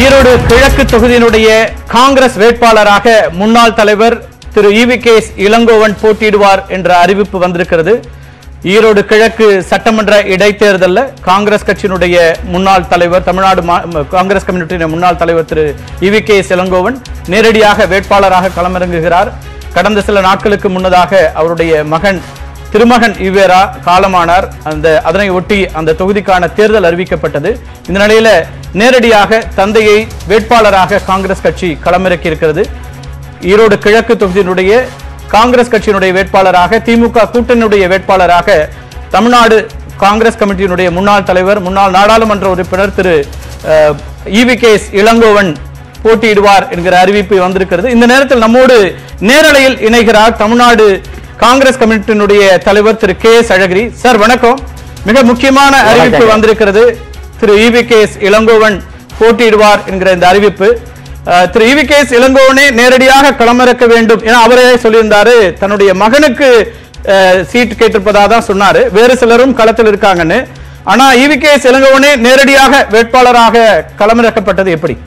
ஈரோடு கிழக்கு தொகுதியினுடைய காங்கிரஸ் வேட்பாளராக முன்னாள் தலைவர் திரு இவி கே இளங்கோவன் போட்டியிடுவார் என்ற அறிவிப்பு வந்திருக்கிறது ஈரோடு கிழக்கு சட்டமன்ற இடைத்தேர்தலில் காங்கிரஸ் கட்சியினுடைய முன்னாள் தலைவர் தமிழ்நாடு மா- ம- காங்கிரஸ் கம்யூனிட்டியின் முன்னாள் தலைவர் திரு இவி கே இளங்கோவன் நேரடியாக வேட்பாளராக களமிறங்குகிறார் கடந்த சில நாட்களுக்கு முன்னதாக அவருடைய மகன் திருமகன் ஈவேரா காலமானார் அந்த அதனை ஒட்டி அந்த தொகுதிக்கான தேர்தல் அறிவிக்கப்பட்டது இந்த நிலையில நேரடியாக தந்தையை வேட்பாளராக காங்கிரஸ் கட்சி களமிறக்கி இருக்கிறது ஈரோடு கிழக்கு தொகுதியினுடைய காங்கிரஸ் கட்சியினுடைய வேட்பாளராக திமுக கூட்டணியுடைய வேட்பாளராக தமிழ்நாடு காங்கிரஸ் கமிட்டியினுடைய முன்னாள் தலைவர் முன்னாள் நாடாளுமன்ற உறுப்பினர் திரு இவி கே இளங்கோவன் போட்டியிடுவார் என்கிற அறிவிப்பு வந்திருக்கிறது இந்த நேரத்தில் நம்மோடு நேரலையில் இணைகிறார் தமிழ்நாடு காங்கிரஸ் கமிட்டியினுடைய தலைவர் திரு கே எஸ் அழகிரி சார் வணக்கம் மிக முக்கியமான அறிவிப்பு வணக்கம். வந்திருக்கிறது திரு இவி கே எஸ் இளங்கோவன் போட்டியிடுவார் என்கிற இந்த அறிவிப்பு அஹ், திரு இவி கே எஸ் இளங்கோவனே நேரடியாக களமிறக்க வேண்டும் என அவரே சொல்லியிருந்தாரு தன்னுடைய மகனுக்கு அஹ், சீட் கேட்டிருப்பதா தான் சொன்னாரு வேறு சிலரும் களத்தில் இருக்காங்கன்னு ஆனா இவி கே எஸ் இளங்கோவனே நேரடியாக வேட்பாளராக களமிறக்கப்பட்டது எப்படி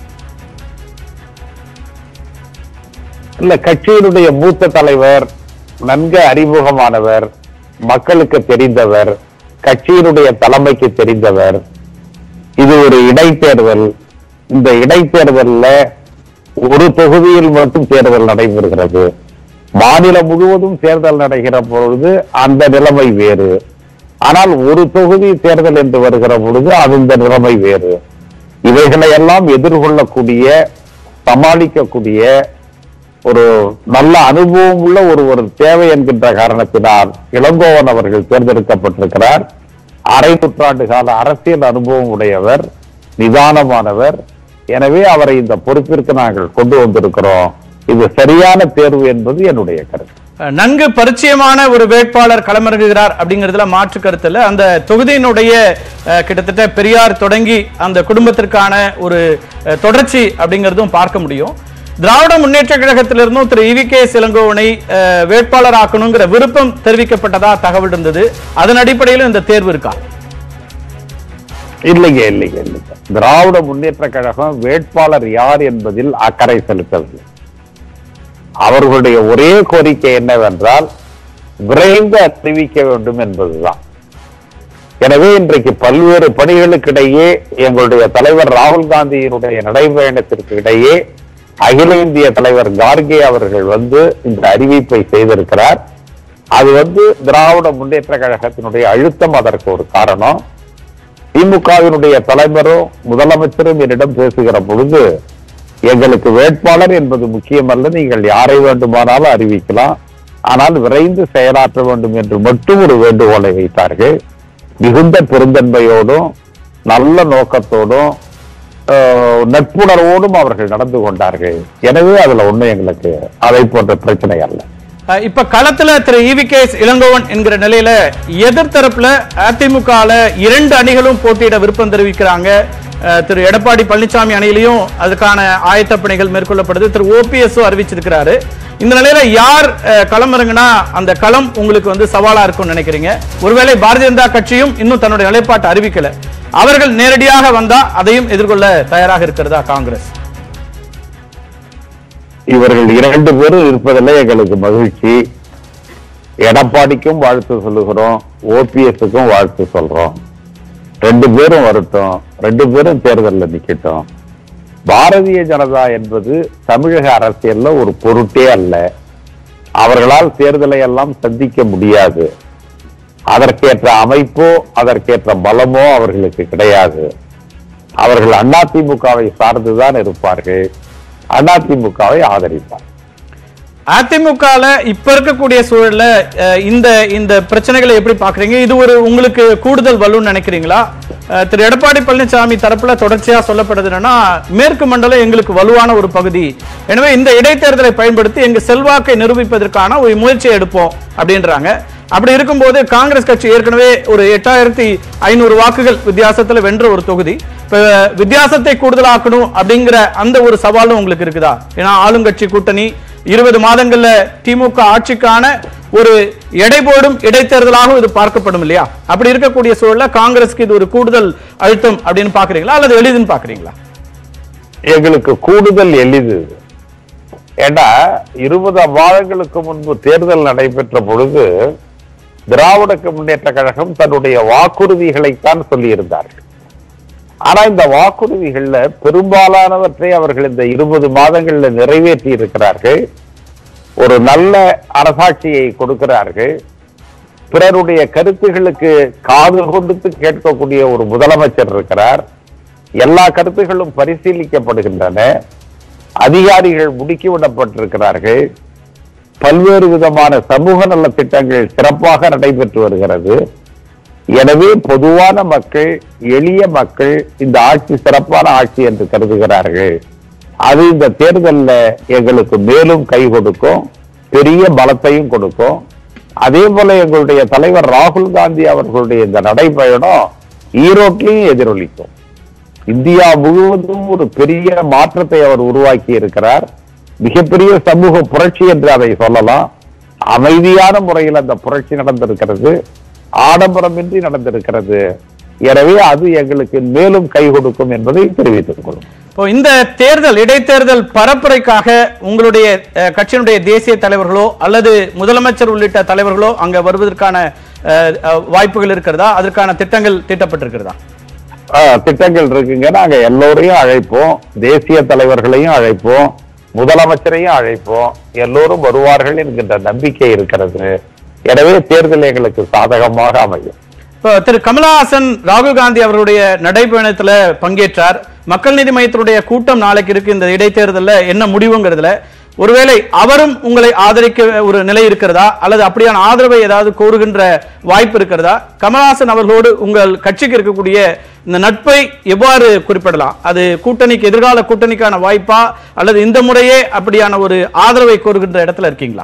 இல்ல கட்சியினுடைய மூத்த தலைவர் நன்கு அறிமுகமானவர் மக்களுக்கு தெரிந்தவர் கட்சியினுடைய தலைமைக்கு தெரிந்தவர் இது ஒரு இடைத்தேர்தல் இந்த இடைத்தேர்தல்ல ஒரு தொகுதியில் மட்டும் தேர்தல் நடைபெறுகிறது மாநிலம் முழுவதும் தேர்தல் நடைகிற பொழுது அந்த நிலைமை வேறு ஆனால் ஒரு தொகுதி தேர்தல் என்று வருகிற பொழுது அந்த நிலைமை வேறு இவைகளை எல்லாம் எதிர்கொள்ளக்கூடிய சமாளிக்கக்கூடிய ஒரு நல்ல அனுபவம் உள்ள ஒரு ஒரு தேவை என்கின்ற காரணத்தினால் இளங்கோவன் அவர்கள் தேர்ந்தெடுக்கப்பட்டிருக்கிறார் அரை நூற்றாண்டு கால அரசியல் அனுபவம் உடையவர் நிதானமானவர் எனவே அவரை இந்த பொறுப்பிற்கு நாங்கள் கொண்டு வந்திருக்கிறோம் இது சரியான தேர்வு என்பது என்னுடைய கருத்து அஹ், நன்கு பரிச்சயமான ஒரு வேட்பாளர் களமிறங்குகிறார் அப்படிங்கிறதுல மாற்று கருத்து இல்ல அந்த தொகுதியினுடைய அஹ், கிட்டத்தட்ட பெரியார் தொடங்கி அந்த குடும்பத்திற்கான ஒரு அஹ், தொடர்ச்சி அப்படிங்கிறதும் பார்க்க முடியும் திராவிட முன்னேற்ற கழகத்திலிருந்தும் திரு இவி கே இளங்கோவனை அஹ், வேட்பாளராக்கணுங்கிற விருப்பம் தெரிவிக்கப்பட்டதா தகவல் இருந்தது அதன் அடிப்படையில் இந்த தேர்வு இருக்கா இல்லைங்க இல்லைங்க இல்லைங்க திராவிட முன்னேற்ற கழகம் வேட்பாளர் யார் என்பதில் அக்கறை செலுத்தவில்லை அவர்களுடைய ஒரே கோரிக்கை என்னவென்றால் விரைந்து அறிவிக்க வேண்டும் என்பதுதான் எனவே இன்றைக்கு பல்வேறு பணிகளுக்கிடையே எங்களுடைய தலைவர் ராகுல் காந்தியினுடைய நடைபயணத்திற்கு இடையே அகில இந்திய தலைவர் கார்கே அவர்கள் வந்து இந்த அறிவிப்பை செய்திருக்கிறார் அது வந்து திராவிட முன்னேற்ற கழகத்தினுடைய அழுத்தம் அதற்கு ஒரு காரணம் திமுகவினுடைய தலைவரும் முதலமைச்சரும் என்னிடம் பேசுகிற பொழுது எங்களுக்கு வேட்பாளர் என்பது முக்கியமல்ல நீங்கள் யாரை வேண்டுமானாலும் அறிவிக்கலாம் ஆனால் விரைந்து செயலாற்ற வேண்டும் என்று மட்டும் ஒரு வேண்டுகோளை வைத்தார்கள் மிகுந்த பெருந்தன்மையோடும் நல்ல நோக்கத்தோடும் ஆஹ், நட்புணர்வோடும் அவர்கள் நடந்து கொண்டார்கள் எனவே அதுல ஒண்ணும் எங்களுக்கு அதை போன்ற பிரச்சனை அல்ல அஹ், இப்ப களத்துல திரு இவி கே இளங்கோவன் என்கிற நிலையில எதிர்த்தரப்புல அதிமுகல இரண்டு அணிகளும் போட்டியிட விருப்பம் தெரிவிக்கிறாங்க அஹ், திரு எடப்பாடி பழனிசாமி அணியிலையும் அதுக்கான ஆயத்த பணிகள் மேற்கொள்ளப்படுது திரு ஓபிஎஸ் அறிவிச்சிருக்கிறாரு இந்த நிலையில யார் அஹ், களம் இறங்குனா அந்த களம் உங்களுக்கு வந்து சவாலா இருக்கும்னு நினைக்கிறீங்க ஒருவேளை பாரதிய ஜனதா கட்சியும் இன்னும் தன்னுடைய நிலைப்பாட்டை அறிவிக்கல அவர்கள் நேரடியாக வந்தா அதையும் எதிர்கொள்ள தயாராக இருக்கிறதா காங்கிரஸ் இவர்கள் இரண்டு பேரும் இருப்பதில் எங்களுக்கு மகிழ்ச்சி எடப்பாடிக்கும் வாழ்த்து சொல்லுகிறோம் ஓபிஎஸ்க்கும் வாழ்த்து சொல்றோம் ரெண்டு பேரும் வரட்டும் ரெண்டு பேரும் தேர்தலில் நிக்கட்டும் பாரதிய ஜனதா என்பது தமிழக அரசியல்ல ஒரு பொருட்டே அல்ல அவர்களால் தேர்தலை எல்லாம் சந்திக்க முடியாது அதற்கேற்ற அமைப்போ அதற்கேற்ற பலமோ அவர்களுக்கு கிடையாது அவர்கள் அதிமுகவை சார்ந்துதான் இருப்பார்கள் அதிமுகவை ஆதரிப்பார் அதிமுகல இப்ப இருக்கக்கூடிய சூழல்ல அஹ், இந்த இந்த பிரச்சனைகளை எப்படி பாக்குறீங்க இது ஒரு உங்களுக்கு கூடுதல் வலுன்னு நினைக்கிறீங்களா அஹ், திரு எடப்பாடி பழனிசாமி தரப்புல தொடர்ச்சியா சொல்லப்படுது என்னன்னா மேற்கு மண்டலம் எங்களுக்கு வலுவான ஒரு பகுதி எனவே இந்த இடைத்தேர்தலை பயன்படுத்தி எங்க செல்வாக்கை நிரூபிப்பதற்கான ஒரு முயற்சியை எடுப்போம் அப்படின்றாங்க அப்படி இருக்கும்போது காங்கிரஸ் கட்சி ஏற்கனவே ஒரு எட்டாயிரத்தி ஐநூறு வாக்குகள் வித்தியாசத்துல வென்ற ஒரு தொகுதி இப்ப வித்தியாசத்தை கூடுதலாக்கணும் அப்படிங்கிற அந்த ஒரு சவாலும் உங்களுக்கு இருக்குதா ஏன்னா ஆளுங்கட்சி கூட்டணி இருபது மாதங்கள்ல திமுக ஆட்சிக்கான ஒரு எடை போடும் இடைத்தேர்தலாகவும் இது பார்க்கப்படும் இல்லையா அப்படி இருக்கக்கூடிய சூழல்ல காங்கிரஸ்க்கு இது ஒரு கூடுதல் அழுத்தம் அப்படின்னு பாக்குறீங்களா அல்லது எளிதுன்னு பாக்குறீங்களா எங்களுக்கு கூடுதல் எளிது இது. ஏன்னா இருபது மாதங்களுக்கு முன்பு தேர்தல் நடைபெற்ற பொழுது திராவிட முன்னேற்ற கழகம் தன்னுடைய வாக்குறுதிகளைத்தான் சொல்லியிருந்தார்கள் ஆனா இந்த வாக்குறுதிகள்ல பெரும்பாலானவற்றை அவர்கள் இந்த இருபது மாதங்கள்ல நிறைவேற்றி இருக்கிறார்கள் ஒரு நல்ல அரசாட்சியை கொடுக்கிறார்கள் பிறருடைய கருத்துகளுக்கு காது கொடுத்து கேட்கக்கூடிய ஒரு முதலமைச்சர் இருக்கிறார் எல்லா கருத்துகளும் பரிசீலிக்கப்படுகின்றன அதிகாரிகள் முடுக்கிவிடப்பட்டிருக்கிறார்கள் பல்வேறு விதமான சமூக நல திட்டங்கள் சிறப்பாக நடைபெற்று வருகிறது எனவே பொதுவான மக்கள் எளிய மக்கள் இந்த ஆட்சி சிறப்பான ஆட்சி என்று கருதுகிறார்கள் அது இந்த தேர்தல்ல எங்களுக்கு மேலும் கை கொடுக்கும் பெரிய பலத்தையும் கொடுக்கும் அதே போல எங்களுடைய தலைவர் ராகுல் காந்தி அவர்களுடைய இந்த நடைபயணம் ஈரோட்டிலையும் எதிரொலிக்கும் இந்தியா முழுவதும் ஒரு பெரிய மாற்றத்தை அவர் உருவாக்கி இருக்கிறார் மிகப்பெரிய சமூக புரட்சி என்று அதை சொல்லலாம் அமைதியான முறையில் அந்த புரட்சி நடந்திருக்கிறது ஆடம்பரமின்றி நடந்திருக்கிறது எனவே அது எங்களுக்கு மேலும் கை கொடுக்கும் என்பதை தெரிவித்துக் கொள்ளும் இப்போ இந்த தேர்தல் இடைத்தேர்தல் பரப்புரைக்காக உங்களுடைய அஹ், கட்சியினுடைய தேசிய தலைவர்களோ அல்லது முதலமைச்சர் உள்ளிட்ட தலைவர்களோ அங்க வருவதற்கான அஹ், அஹ், வாய்ப்புகள் இருக்கிறதா அதற்கான திட்டங்கள் தீட்டப்பட்டிருக்கிறதா ஆஹ், திட்டங்கள் இருக்குங்க நாங்க எல்லோரையும் அழைப்போம் தேசிய தலைவர்களையும் அழைப்போம் முதலமைச்சரையும் அழைப்போம் எல்லோரும் வருவார்கள் என்கின்ற நம்பிக்கை இருக்கிறது எனவே தேர்தல் எங்களுக்கு சாதகமாக அமையும் இப்போ திரு கமலஹாசன் ராகுல் காந்தி அவர்களுடைய நடைபயணத்துல பங்கேற்றார் மக்கள் நீதி மையத்தினுடைய கூட்டம் நாளைக்கு இருக்கு இந்த இடைத்தேர்தல்ல என்ன முடிவுங்கிறதுல ஒருவேளை அவரும் உங்களை ஆதரிக்க ஒரு நிலை இருக்கிறதா அல்லது அப்படியான ஆதரவை ஏதாவது கோருகின்ற வாய்ப்பு இருக்கிறதா கமலஹாசன் அவர்களோடு உங்கள் கட்சிக்கு இருக்கக்கூடிய இந்த நட்பை எவ்வாறு குறிப்பிடலாம் அது கூட்டணிக்கு எதிர்கால கூட்டணிக்கான வாய்ப்பா அல்லது இந்த முறையே அப்படியான ஒரு ஆதரவை கோருகின்ற இடத்துல இருக்கீங்களா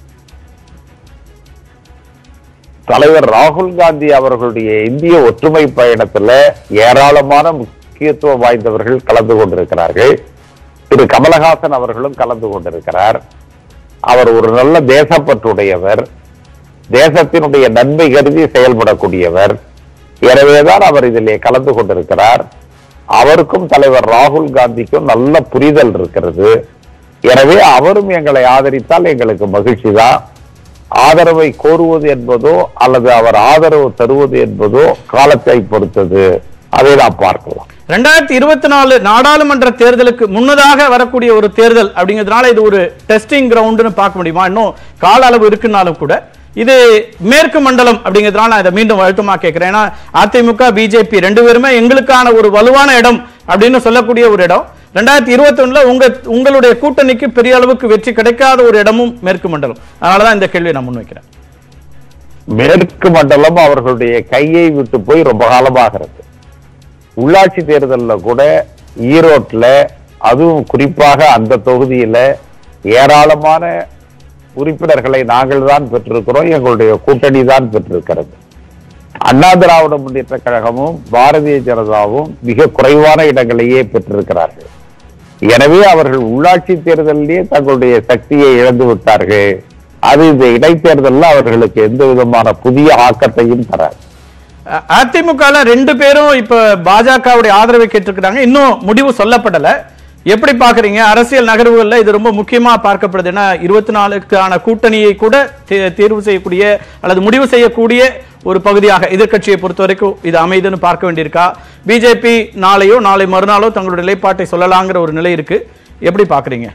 தலைவர் ராகுல் காந்தி அவர்களுடைய இந்திய ஒற்றுமை பயணத்துல ஏராளமான முக்கியத்துவம் வாய்ந்தவர்கள் கலந்து கொண்டிருக்கிறார்கள் திரு கமலஹாசன் அவர்களும் கலந்து கொண்டிருக்கிறார் அவர் ஒரு நல்ல தேசப்பற்றுடையவர் தேசத்தினுடைய நன்மை கருதி செயல்படக்கூடியவர் எனவேதான் அவர் இதிலே கலந்து கொண்டிருக்கிறார் அவருக்கும் தலைவர் ராகுல் காந்திக்கும் நல்ல புரிதல் இருக்கிறது எனவே அவரும் எங்களை ஆதரித்தால் எங்களுக்கு மகிழ்ச்சி தான் ஆதரவை கோருவது என்பதோ அல்லது அவர் ஆதரவு தருவது என்பதோ காலத்தை பொறுத்தது அதை நாம் பார்க்கலாம் ரெண்டாயிரத்தி இருபத்தி நாலு நாடாளுமன்ற தேர்தலுக்கு முன்னதாக வரக்கூடிய ஒரு தேர்தல் அப்படிங்கிறதுனால இது ஒரு டெஸ்டிங் கிரவுண்டுன்னு பார்க்க முடியுமா இன்னும் கால அளவு இருக்குன்னாலும் கூட இது மேற்கு மண்டலம் அப்படிங்கிறதுனால நான் இதை மீண்டும் அழுத்தமா கேட்கிறேன் ஏன்னா அதிமுக பிஜேபி ரெண்டு பேருமே எங்களுக்கான ஒரு வலுவான இடம் அப்படின்னு சொல்லக்கூடிய ஒரு இடம் ரெண்டாயிரத்தி இருபத்தி ஒண்ணுல உங்க உங்களுடைய கூட்டணிக்கு பெரிய அளவுக்கு வெற்றி கிடைக்காத ஒரு இடமும் மேற்கு மண்டலம் அதனாலதான் இந்த கேள்வியை நான் முன்வைக்கிறேன் மேற்கு மண்டலம் அவர்களுடைய கையை விட்டு போய் ரொம்ப காலமாகிறது உள்ளாட்சி தேர்தல்ல கூட ஈரோட்ல அதுவும் குறிப்பாக அந்த தொகுதியில ஏராளமான உறுப்பினர்களை நாங்கள் தான் பெற்றிருக்கிறோம் எங்களுடைய கூட்டணி தான் பெற்றிருக்கிறது அண்ணா திராவிட முன்னேற்ற கழகமும் பாரதிய ஜனதாவும் மிக குறைவான இடங்களையே பெற்றிருக்கிறார்கள் எனவே அவர்கள் உள்ளாட்சி தேர்தலிலே தங்களுடைய சக்தியை இழந்து விட்டார்கள் அது இந்த இடைத்தேர்தலில் அவர்களுக்கு எந்த விதமான புதிய ஆக்கத்தையும் தராது அ- அதிமுகல ரெண்டு பேரும் இப்ப பாஜகவுடைய ஆதரவை கேட்டிருக்கிறாங்க இன்னும் முடிவு சொல்லப்படல எப்படி பாக்குறீங்க அரசியல் நகர்வுகள்ல இது ரொம்ப முக்கியமா பார்க்கப்படுது ஏன்னா இருபத்தி நாலுக்கான கூட்டணியை கூட தே- தேர்வு செய்யக்கூடிய அல்லது முடிவு செய்யக்கூடிய ஒரு பகுதியாக எதிர்க்கட்சியை பொறுத்த வரைக்கும் இது அமைதுன்னு பார்க்க வேண்டியிருக்கா பிஜேபி நாளையோ நாளை மறுநாளோ தங்களுடைய நிலைப்பாட்டை சொல்லலாங்கிற ஒரு நிலை இருக்கு எப்படி பாக்குறீங்க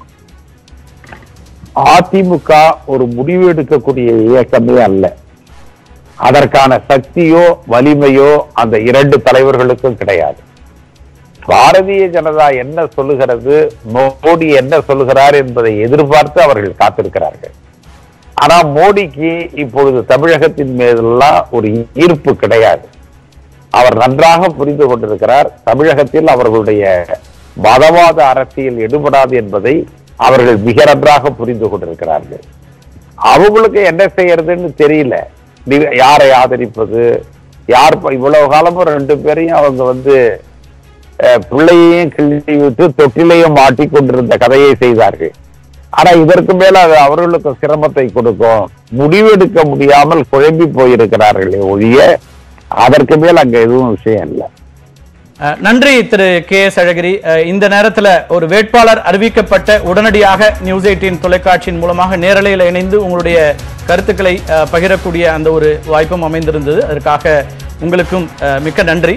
அதிமுக ஒரு முடிவு எடுக்கக்கூடிய இயக்கமே அல்ல அதற்கான சக்தியோ வலிமையோ அந்த இரண்டு தலைவர்களுக்கும் கிடையாது பாரதிய ஜனதா என்ன சொல்லுகிறது மோடி என்ன சொல்லுகிறார் என்பதை எதிர்பார்த்து அவர்கள் காத்திருக்கிறார்கள் ஆனா மோடிக்கு இப்பொழுது தமிழகத்தின் மீதெல்லாம் ஒரு ஈர்ப்பு கிடையாது அவர் நன்றாக புரிந்து கொண்டிருக்கிறார் தமிழகத்தில் அவர்களுடைய மதவாத அரசியல் எடுபடாது என்பதை அவர்கள் மிக நன்றாக புரிந்து கொண்டிருக்கிறார்கள் அவங்களுக்கு என்ன செய்யறதுன்னு தெரியல நீ- யாரை ஆதரிப்பது யார் ப- இவ்வளவு காலமும் ரெண்டு பேரையும் அவங்க வந்து அஹ், பிள்ளையையும் கிள்ளி விட்டு தொட்டிலையும் மாட்டி கொண்டிருந்த கதையை செய்தார்கள் ஆனா இதற்கு மேல அது அவர்களுக்கு சிரமத்தை கொடுக்கும் முடிவெடுக்க முடியாமல் குழம்பி போயிருக்கிறார்களே ஒழிய அதற்கு மேல் அங்க எதுவும் விஷயம் இல்லை அஹ், நன்றி திரு கே எஸ் அழகிரி அஹ், இந்த நேரத்துல ஒரு வேட்பாளர் அறிவிக்கப்பட்ட உடனடியாக நியூஸ் எயிட்டின் தொலைக்காட்சியின் மூலமாக நேரலையில் இணைந்து உங்களுடைய கருத்துக்களை அஹ், பகிரக்கூடிய அந்த ஒரு வாய்ப்பும் அமைந்திருந்தது அதற்காக உங்களுக்கும் அஹ், மிக்க நன்றி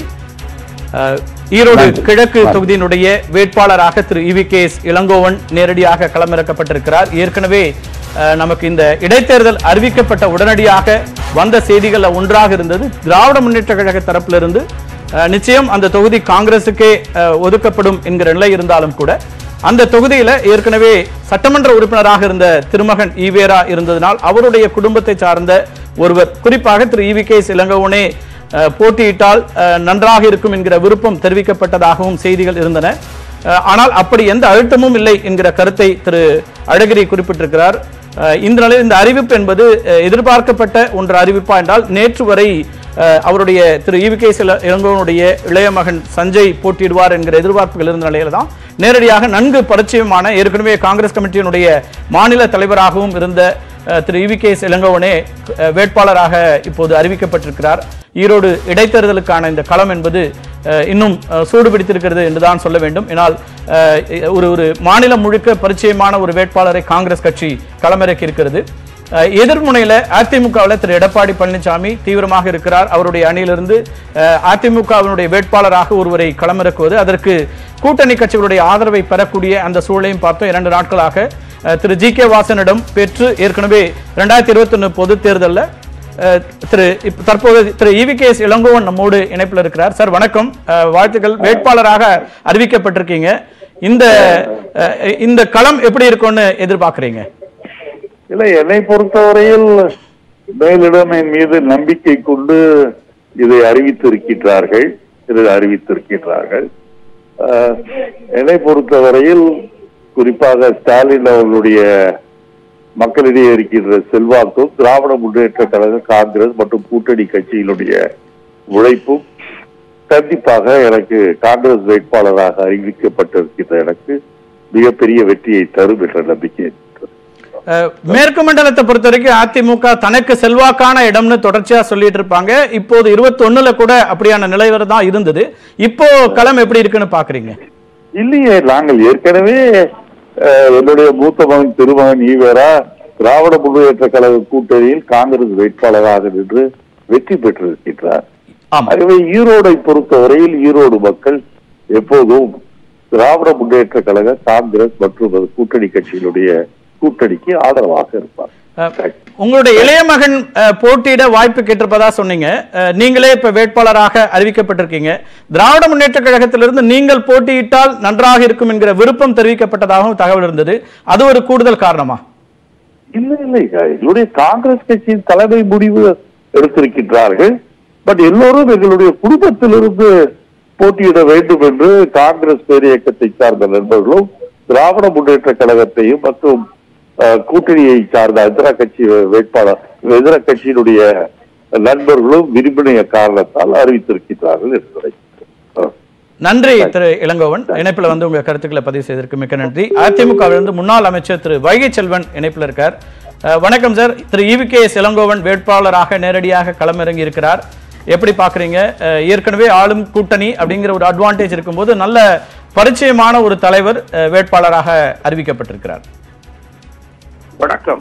அஹ், ஈரோடு கிழக்கு தொகுதியினுடைய வேட்பாளராக திரு இவி கே எஸ் இளங்கோவன் நேரடியாக களமிறக்கப்பட்டிருக்கிறார் ஏற்கனவே அஹ், நமக்கு இந்த இடைத்தேர்தல் அறிவிக்கப்பட்ட உடனடியாக வந்த செய்திகள் ஒன்றாக இருந்தது திராவிட முன்னேற்ற கழக தரப்பிலிருந்து அஹ், நிச்சயம் அந்த தொகுதி காங்கிரசுக்கே அஹ், ஒதுக்கப்படும் என்கிற நிலை இருந்தாலும் கூட அந்த தொகுதியில ஏற்கனவே சட்டமன்ற உறுப்பினராக இருந்த திருமகன் ஈவேரா இருந்ததனால் அவருடைய குடும்பத்தை சார்ந்த ஒருவர் குறிப்பாக திரு இவி கே இளங்கோவனே அஹ், போட்டியிட்டால் அஹ், நன்றாக இருக்கும் என்கிற விருப்பம் தெரிவிக்கப்பட்டதாகவும் செய்திகள் இருந்தன அஹ், ஆனால் அப்படி எந்த அழுத்தமும் இல்லை என்கிற கருத்தை திரு அழகிரி குறிப்பிட்டிருக்கிறார் அஹ், இந்த நிலையில் இந்த அறிவிப்பு என்பது அஹ், எதிர்பார்க்கப்பட்ட ஒன்று அறிவிப்பா என்றால் நேற்று வரை அஹ், அவருடைய திரு இவி கே இளங்கோவனுடைய இளைய மகன் சஞ்சய் போட்டியிடுவார் என்கிற எதிர்பார்ப்புகள் இருந்த நிலையில தான் நேரடியாக நன்கு பரிச்சயமான ஏற்கனவே காங்கிரஸ் கமிட்டியினுடைய மாநில தலைவராகவும் இருந்த அஹ், திரு இவி கே இளங்கோவனே அஹ், வேட்பாளராக இப்போது அறிவிக்கப்பட்டிருக்கிறார் ஈரோடு இடைத்தேர்தலுக்கான இந்த களம் என்பது அஹ், இன்னும் அஹ், சூடு பிடித்திருக்கிறது என்றுதான் சொல்ல வேண்டும் ஏனால் அஹ், ஒரு ஒரு மாநிலம் முழுக்க பரிச்சயமான ஒரு வேட்பாளரை காங்கிரஸ் கட்சி களமிறக்கி இருக்கிறது அஹ், எதிர்முனையில அதிமுகவில் திரு எடப்பாடி பழனிசாமி தீவிரமாக இருக்கிறார் அவருடைய அணியிலிருந்து அஹ், அதிமுகவினுடைய வேட்பாளராக ஒருவரை களமிறக்குவது அதற்கு கூட்டணி கட்சிகளுடைய ஆதரவை பெறக்கூடிய அந்த சூழலையும் பார்த்தோம் இரண்டு நாட்களாக அஹ், திரு ஜி கே வாசனிடம் பெற்று ஏற்கனவே இரண்டாயிரத்தி இருபத்தி ஒன்று பொது தேர்தலில் அஹ், திரு இப்ப தற்போது திரு இவி கே எஸ் இளங்கோவன் நம்மோடு இணைப்பில் இருக்கிறார் சார் வணக்கம் அஹ், வாழ்த்துக்கள் வேட்பாளராக அறிவிக்கப்பட்டிருக்கீங்க இந்த அஹ், இந்த களம் எப்படி இருக்கும்னு எதிர்பார்க்கறீங்க இல்லை என்னை பொறுத்தவரையில் மேலிடமின் மீது நம்பிக்கை கொண்டு இதை அறிவித்திருக்கிறார்கள் இதை அறிவித்திருக்கிறார்கள் ஆஹ், என்னை பொறுத்தவரையில் குறிப்பாக ஸ்டாலின் அவர்களுடைய மக்களிடையே இருக்கின்ற செல்வாக்கும் திராவிட முன்னேற்ற கழக காங்கிரஸ் மற்றும் கூட்டணி கட்சியினுடைய உழைப்பும் கண்டிப்பாக எனக்கு காங்கிரஸ் வேட்பாளராக அறிவிக்கப்பட்டிருக்கின்ற எனக்கு மிகப்பெரிய வெற்றியை தரும் என்ற நம்பிக்கை இருக்கிறது. அஹ், மேற்கு மண்டலத்தை பொறுத்த வரைக்கும் அதிமுக தனக்கு செல்வாக்கான இடம்னு தொடர்ச்சியா சொல்லிட்டு இருப்பாங்க இப்போது இருபத்தி ஒண்ணுல கூட அப்படியான நிலைவர தான் இருந்தது இப்போ களம் எப்படி இருக்குன்னு பாக்குறீங்க இல்லையே நாங்கள் ஏற்கனவே அஹ், என்னுடைய மூத்த மகன் திருமகன் ஈவேரா திராவிட முன்னேற்ற கழக கூட்டணியில் காங்கிரஸ் வேட்பாளராக நின்று வெற்றி பெற்றிருக்கின்றார் ஆமா ஆகவே ஈரோடை பொறுத்தவரையில் ஈரோடு மக்கள் எப்போதும் திராவிட முன்னேற்ற கழக காங்கிரஸ் மற்றும் அது கூட்டணி கட்சியினுடைய கூட்டணிக்கு ஆதரவாக இருப்பார் அஹ், உங்களுடைய இளைய மகன் அஹ், போட்டியிட வாய்ப்பு கேட்டிருப்பதா சொன்னீங்க அஹ், நீங்களே இப்ப வேட்பாளராக அறிவிக்கப்பட்டிருக்கீங்க திராவிட முன்னேற்ற கழகத்திலிருந்து நீங்கள் போட்டியிட்டால் நன்றாக இருக்கும் என்கிற விருப்பம் தெரிவிக்கப்பட்டதாகவும் தகவல் இருந்தது அது ஒரு கூடுதல் காரணமா இல்லை இல்லை எங்களுடைய காங்கிரஸ் கட்சியின் தலைமை முடிவு எடுத்திருக்கின்றார்கள் பட் எல்லோரும் எங்களுடைய குடும்பத்திலிருந்து போட்டியிட வேண்டும் என்று காங்கிரஸ் பேரியக்கத்தை சார்ந்த நண்பர்களும் திராவிட முன்னேற்ற கழகத்தையும் மற்றும் அஹ், கூட்டணியை சார்ந்த இதர கட்சி வேட்பாளர் இதர கட்சியினுடைய நண்பர்களும் விரும்பின காரணத்தால் அறிவித்திருக்கிறார்கள் என்று நினைக்கிறேன் அஹ். நன்றி திரு இளங்கோவன் இணைப்புல வந்து உங்க கருத்துக்களை பதிவு செய்ததற்கு மிக்க நன்றி அதிமுகவிலிருந்து முன்னாள் அமைச்சர் திரு வைகை செல்வன் இணைப்புல இருக்கார் அஹ், வணக்கம் சார் திரு இவி கே எஸ் இளங்கோவன் வேட்பாளராக நேரடியாக களமிறங்கி இருக்கிறார் எப்படி பாக்குறீங்க அஹ், ஏற்கனவே ஆளும் கூட்டணி அப்படிங்கிற ஒரு அட்வான்டேஜ் இருக்கும்போது நல்ல பரிச்சயமான ஒரு தலைவர் அஹ், வேட்பாளராக அறிவிக்கப்பட்டிருக்கிறார் வணக்கம்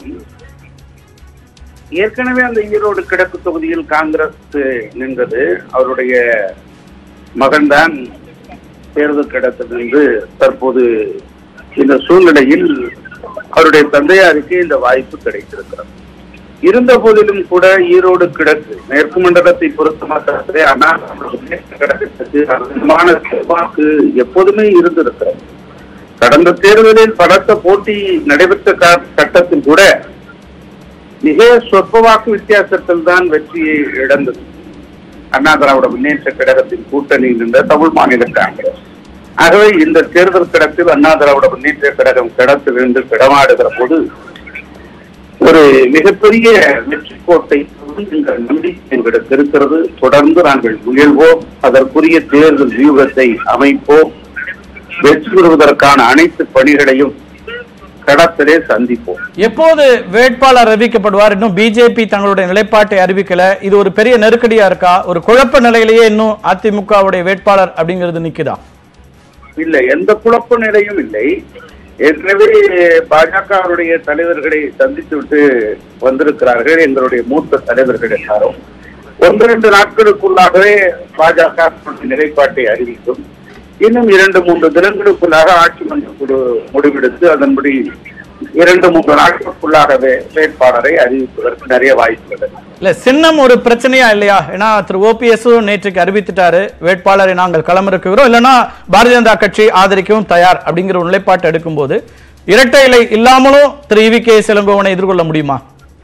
ஏற்கனவே அந்த ஈரோடு கிழக்கு தொகுதியில் காங்கிரஸ் நின்றது அவருடைய மகன்தான் தேர்தல் கிடத்தில் நின்று தற்போது இந்த சூழ்நிலையில் அவருடைய தந்தையாருக்கு இந்த வாய்ப்பு கிடைத்திருக்கிறது இருந்த போதிலும் கூட ஈரோடு கிழக்கு மேற்கு மண்டலத்தை பொறுத்த மாத்திரத்திலே அண்ணா கிழக்கு அதிகமான செல்வாக்கு எப்போதுமே இருந்திருக்கிறது கடந்த தேர்தலில் பலத்த போட்டி நடைபெற்ற கா- கட்டத்தில் கூட மிக சொற்ப வாக்கு வித்தியாசத்தில் தான் வெற்றியை இழந்தது அண்ணா திராவிட முன்னேற்ற கழகத்தின் கூட்டணி நின்ற தமிழ் மாநில காங்கிரஸ் ஆகவே இந்த தேர்தல் கிடத்தில் அண்ணா திராவிட முன்னேற்ற கழகம் கிடத்தில் இருந்து கிடமாடுகிற போது ஒரு மிகப்பெரிய வெற்றி கோட்டை எங்கள் நம்பிக்கை எங்களுக்கு இருக்கிறது தொடர்ந்து நாங்கள் முயல்வோம் அதற்குரிய தேர்தல் வியூகத்தை அமைப்போம் வெற்றி பெறுவதற்கான அனைத்து பணிகளையும் களத்திலே சந்திப்போம் எப்போது வேட்பாளர் அறிவிக்கப்படுவார் இன்னும் பிஜேபி தங்களுடைய நிலைப்பாட்டை அறிவிக்கல இது ஒரு பெரிய நெருக்கடியா இருக்கா ஒரு குழப்ப நிலையிலேயே இன்னும் அதிமுகவுடைய வேட்பாளர் அப்படிங்கிறது நிக்குதா இல்லை எந்த குழப்ப நிலையும் இல்லை ஏற்கனவே பாஜகவுடைய தலைவர்களை சந்தித்து விட்டு வந்திருக்கிறார்கள் எங்களுடைய மூத்த தலைவர்கள் எல்லாரும் ஒன்று ரெண்டு நாட்களுக்குள்ளாகவே பாஜக தன்னுடைய நிலைப்பாட்டை அறிவிக்கும் இன்னும் இரண்டு மூன்று தினங்களுக்குள்ளாக ஆட்சி மன்ற குழு முடிவெடுத்து அதன்படி இரண்டு மூன்று நாட்களுக்குள்ளாகவே வேட்பாளரை அறிவிப்பதற்கு நிறைய வாய்ப்புகள் இருக்கு. இல்ல சின்னம் ஒரு பிரச்சனையா இல்லையா ஏன்னா திரு ஓபிஎஸும் நேற்றுக்கு அறிவித்துட்டாரு வேட்பாளரை நாங்கள் களமிறக்குகிறோம் இல்லைன்னா பாரதிய ஜனதா கட்சி ஆதரிக்கவும் தயார் அப்படிங்கிற ஒரு நிலைப்பாட்டை எடுக்கும்போது இரட்டை இலை இல்லாமலும் திரு இவி கே சிலங்கோவனை எதிர்கொள்ள முடியுமா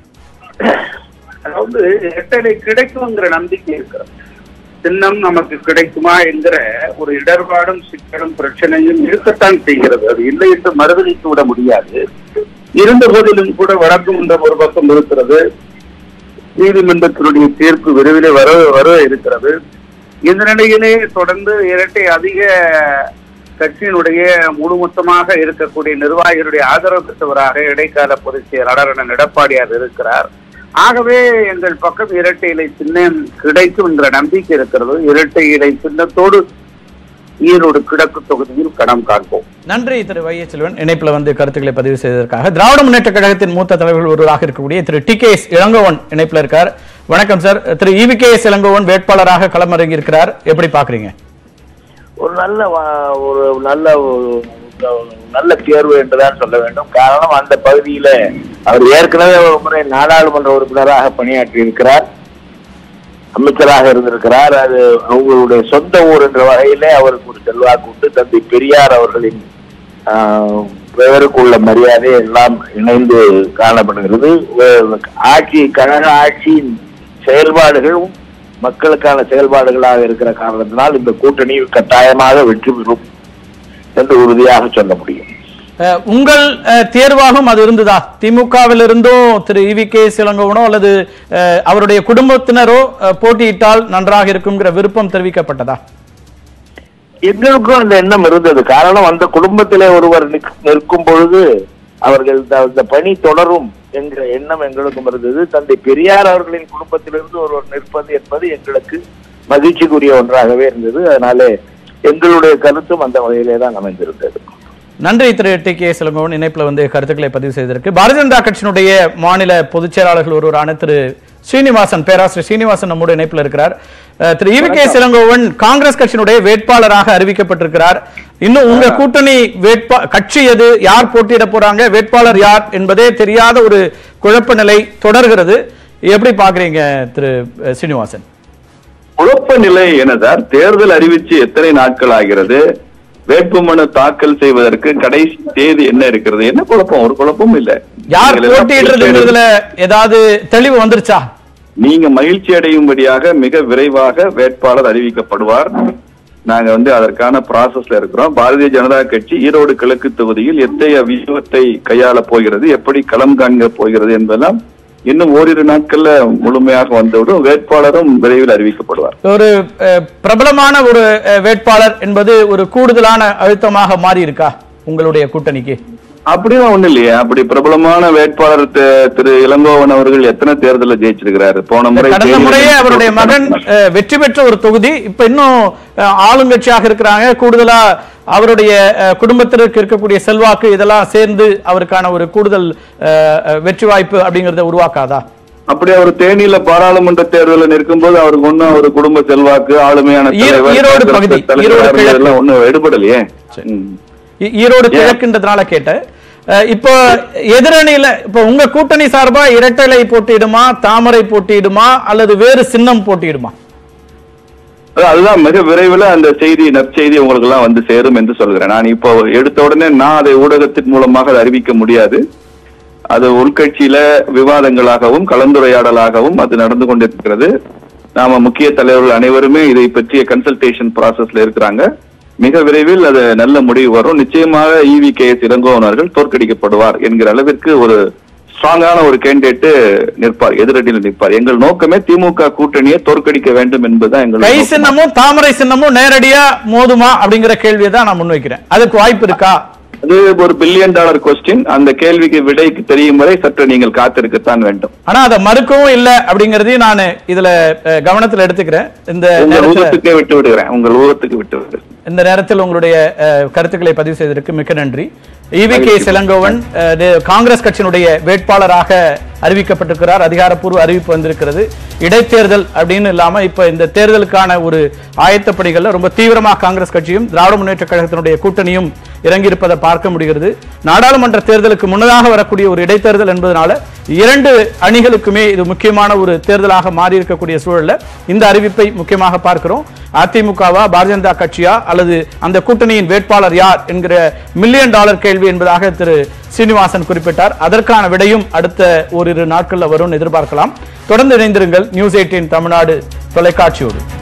அதாவது இரட்டலை கிடைக்குங்கிற நம்பிக்கை இருக்கிறது சின்னம் நமக்கு கிடைக்குமா என்கிற ஒரு இடர்பாடும் சிக்கலும் பிரச்சனையும் இருக்கத்தான் செய்கிறது அது இல்லை என்று மறுதளித்து விட முடியாது இருந்த போதிலும் கூட வழக்கு மன்றம் ஒரு பக்கம் இருக்கிறது நீதிமன்றத்தினுடைய தீர்ப்பு விரைவிலே வர வர இருக்கிறது இந்த நிலையிலே தொடர்ந்து இரட்டை அதிக கட்சியினுடைய முழுமொத்தமாக இருக்கக்கூடிய நிர்வாகிகளுடைய ஆதரவு பெற்றவராக இடைக்கால பொதுச் செயலாளர் அண்ணன் எடப்பாடியார் இருக்கிறார் ஆகவே எங்கள் பக்கம் இரட்டை இலை சின்னம் கிடைக்கும் என்ற நம்பிக்கை இருக்கிறது இரட்டை இலை சின்னத்தோடு ஈரோடு கிழக்கு தொகுதியில் களம் காண்போம் நன்றி திரு வைய செல்வன் இணைப்புல வந்து கருத்துக்களை பதிவு செய்ததற்காக திராவிட முன்னேற்ற கழகத்தின் மூத்த தலைவர்கள் ஒருவராக இருக்கக்கூடிய திரு டி கே எஸ் இளங்கோவன் இணைப்புல இருக்கார் வணக்கம் சார் திரு இவி கே எஸ் இளங்கோவன் வேட்பாளராக களமிறங்கி இருக்கிறார் எப்படி பாக்குறீங்க ஒரு நல்ல வா- ஒரு நல்ல ஒரு நல்ல தேர்வு என்றுதான் சொல்ல வேண்டும் காரணம் அந்த பகுதியில அவர் ஏற்கனவே ஒரு முறை நாடாளுமன்ற உறுப்பினராக பணியாற்றி இருக்கிறார் அமைச்சராக இருந்திருக்கிறார் அது அவங்களுடைய சொந்த ஊர் என்ற வகையிலே அவருக்கு ஒரு செல்வாக்கு உண்டு தந்தை பெரியார் அவர்களின் ஆஹ், பெயருக்கு உள்ள மரியாதை எல்லாம் இணைந்து காணப்படுகிறது வே- ஆட்சி கழக ஆட்சியின் செயல்பாடுகளும் மக்களுக்கான செயல்பாடுகளாக இருக்கிற காரணத்தினால் இந்த கூட்டணி கட்டாயமாக வெற்றி பெறும் என்று உறுதியாக சொல்ல முடியும் அஹ், உங்கள் அஹ், தேர்வாகவும் அது இருந்ததா திமுகவில் இருந்தும் திரு இவி கே இளங்கோவனோ அல்லது அஹ், அவருடைய குடும்பத்தினரோ அஹ், போட்டியிட்டால் நன்றாக இருக்குங்கிற விருப்பம் தெரிவிக்கப்பட்டதா எங்களுக்கும் அந்த எண்ணம் இருந்தது காரணம் அந்த குடும்பத்திலே ஒருவர் நிற்க- நிற்கும் பொழுது அவர்கள் இந்த- இந்த பணி தொடரும் என்கிற எண்ணம் எங்களுக்கும் இருந்தது தந்தை பெரியார் அவர்களின் குடும்பத்திலிருந்து ஒருவர் நிற்பது என்பது எங்களுக்கு மகிழ்ச்சிக்குரிய ஒன்றாகவே இருந்தது அதனாலே எங்களுடைய கருத்தும் அந்த வகையிலே தான் அமைந்திருந்தது நன்றி திரு டி கே சிலங்கோவன் இணைப்புல வந்து கருத்துக்களை பதிவு செய்திருக்கு பாரதிய ஜனதா கட்சியினுடைய மாநில பொதுச் செயலாளர்கள் ஒருவரான திரு ஸ்ரீனிவாசன் பேராசிரியர் ஸ்ரீனிவாசன் நம்முடைய இணைப்புல இருக்கிறார் அஹ், திரு இவி கே சிலங்கோவன் காங்கிரஸ் கட்சியினுடைய வேட்பாளராக அறிவிக்கப்பட்டிருக்கிறார் இன்னும் உங்க கூட்டணி வேட்பா கட்சி எது யார் போட்டியிட போறாங்க வேட்பாளர் யார் என்பதே தெரியாத ஒரு குழப்ப நிலை தொடர்கிறது எப்படி பாக்குறீங்க திரு அஹ், ஸ்ரீனிவாசன் குழப்ப நிலை என்ன சார் தேர்தல் அறிவிச்சு எத்தனை நாட்கள் ஆகிறது வேட்புமனு தாக்கல் செய்வதற்கு கடைசி தேதி என்ன இருக்கிறது என்ன குழப்பம் ஒரு குழப்பமும் இல்ல யார் நீங்கள் எல்லாம் போட்டியிடுறதுங்கிறதுல ஏதாவது தெளிவு வந்துருச்சா நீங்க மகிழ்ச்சி அடையும்படியாக மிக விரைவாக வேட்பாளர் அறிவிக்கப்படுவார் நாங்க வந்து அதற்கான ப்ராசஸ்ல இருக்கிறோம் பாரதிய ஜனதா கட்சி ஈரோடு கிழக்கு தொகுதியில் எத்தகைய வியூகத்தை கையாள போகிறது எப்படி களம் காண்க போகிறது என்பதெல்லாம் இன்னும் ஓரிரு நாட்கள்ல முழுமையாக வந்துவிடும் வேட்பாளரும் விரைவில் அறிவிக்கப்படுவார் ஒரு அஹ், பிரபலமான ஒரு அஹ், வேட்பாளர் என்பது ஒரு கூடுதலான அழுத்தமாக மாறி இருக்கா உங்களுடைய கூட்டணிக்கு அப்படிலாம் ஒண்ணு இல்லையா அப்படி பிரபலமான வேட்பாளர் தி- திரு இளங்கோவன் அவர்கள் எத்தனை தேர்தலில் ஜெயிச்சிருக்கிறாரு போன முறை கடந்த தேனியில முறையே அவருடைய மகன் நடத்தினார். அஹ், வெற்றி பெற்ற ஒரு தொகுதி இப்ப இன்னும் அஹ், ஆளுங்கட்சியாக இருக்கிறாங்க கூடுதலா அவருடைய அஹ், குடும்பத்திற்கு இருக்கக்கூடிய செல்வாக்கு இதெல்லாம் சேர்ந்து அவருக்கான ஒரு கூடுதல் அஹ், அஹ், வெற்றி வாய்ப்பு அப்படிங்கறத உருவாக்காதா அப்படி அவர் தேனியில பாராளுமன்ற தேர்தலில் நிற்கும்போது அவருக்கு ஒண்ணும் அவர் குடும்ப செல்வாக்கு ஆளுமையான ஈ- தலைவர், ஈரோடு காங்கிரஸ் பகுதி, தலைவர் ஈரோடு கிழக்கு. இதெல்லாம் ஒண்ணும் எடுபடலையே ம். ஈ- ஈரோடு கிழக்குன்றதுனால கேட்டேன் அஹ், இப்போ எதிரணியில இப்போ உங்க கூட்டணி சார்பா இரட்டலை போட்டியிடுமா தாமரை போட்டியிடுமா அல்லது வேறு சின்னம் போட்டியிடுமா அது- அதுதான் மிக விரைவில் அந்த செய்தி நற்செய்தி உங்களுக்கு எல்லாம் வந்து சேரும் என்று சொல்கிறேன் நான் இப்போ எடுத்த உடனே நான் அதை ஊடகத்தின் மூலமாக அதை அறிவிக்க முடியாது அது உள்கட்சியில விவாதங்களாகவும் கலந்துரையாடலாகவும் அது நடந்து கொண்டிருக்கிறது நாம முக்கிய தலைவர்கள் அனைவருமே இதை பற்றிய கன்சல்டேஷன் ப்ராசஸ்ல இருக்கிறாங்க மிக விரைவில் அது நல்ல முடிவு வரும் நிச்சயமாக இவி கே எஸ் இளங்கோவன் அவர்கள் தோற்கடிக்கப்படுவார் என்கிற அளவிற்கு ஒரு ஸ்ட்ராங்கான ஒரு கேண்டிடேட் நிற்பார் எதிரடியில் நிற்பார் எங்கள் நோக்கமே திமுக கூட்டணியை தோற்கடிக்க வேண்டும் என்பதுதான் எங்கள் கை நோக்கம். சின்னமும் தாமரை சின்னமும் நேரடியா மோதுமா அப்படிங்கிற கேள்வியை தான் நான் முன்வைக்கிறேன் அதுக்கு வாய்ப்பு இருக்கா அது ஒரு பில்லியன் டாலர் கொஸ்டின் அந்த கேள்விக்கு விடைக்கு தெரியும் வரை சற்று நீங்கள் காத்திருக்கத்தான் வேண்டும் ஆனா அதை மறுக்கவும் இல்ல அப்படிங்கறதையும் நான் இதுல அஹ், கவனத்துல எடுத்துக்கிறேன் இந்த உங்கள் நேரத்துல ஊகத்துக்கே விட்டு விடுகிறேன் உங்கள் ஊகத்துக்கு விட்டு விடுகிறேன் இந்த நேரத்தில் உங்களுடைய அஹ், கருத்துக்களை பதிவு செய்ததற்கு மிக்க நன்றி இவி கே இளங்கோவன் அஹ், டி- காங்கிரஸ் கட்சியினுடைய வேட்பாளராக அறிவிக்கப்பட்டிருக்கிறார் அதிகாரப்பூர்வ அறிவிப்பு வந்திருக்கிறது இடைத்தேர்தல் அப்படின்னு இல்லாம இப்ப இந்த தேர்தலுக்கான ஒரு ஆயத்தப்படிகள்ல ரொம்ப தீவிரமாக காங்கிரஸ் கட்சியும் திராவிட முன்னேற்ற கழகத்தினுடைய கூட்டணியும் இறங்கியிருப்பதை பார்க்க முடிகிறது நாடாளுமன்ற தேர்தலுக்கு முன்னதாக வரக்கூடிய ஒரு இடைத்தேர்தல் என்பதனால இரண்டு அணிகளுக்குமே இது முக்கியமான ஒரு தேர்தலாக மாறி இருக்கக்கூடிய சூழல்ல இந்த அறிவிப்பை முக்கியமாக பார்க்கிறோம் அதிமுகவா பாரதிய ஜனதா கட்சியா அல்லது அந்த கூட்டணியின் வேட்பாளர் யார் என்கிற மில்லியன் டாலர் கேள்வி என்பதாக திரு சீனிவாசன் குறிப்பிட்டார் அதற்கான விடையும் அடுத்த ஓரிரு நாட்கள்ல வரும்னு எதிர்பார்க்கலாம் தொடர்ந்து இணைந்திருங்கள் நியூஸ் எயிட்டீன் தமிழ்நாடு தொலைக்காட்சியோடு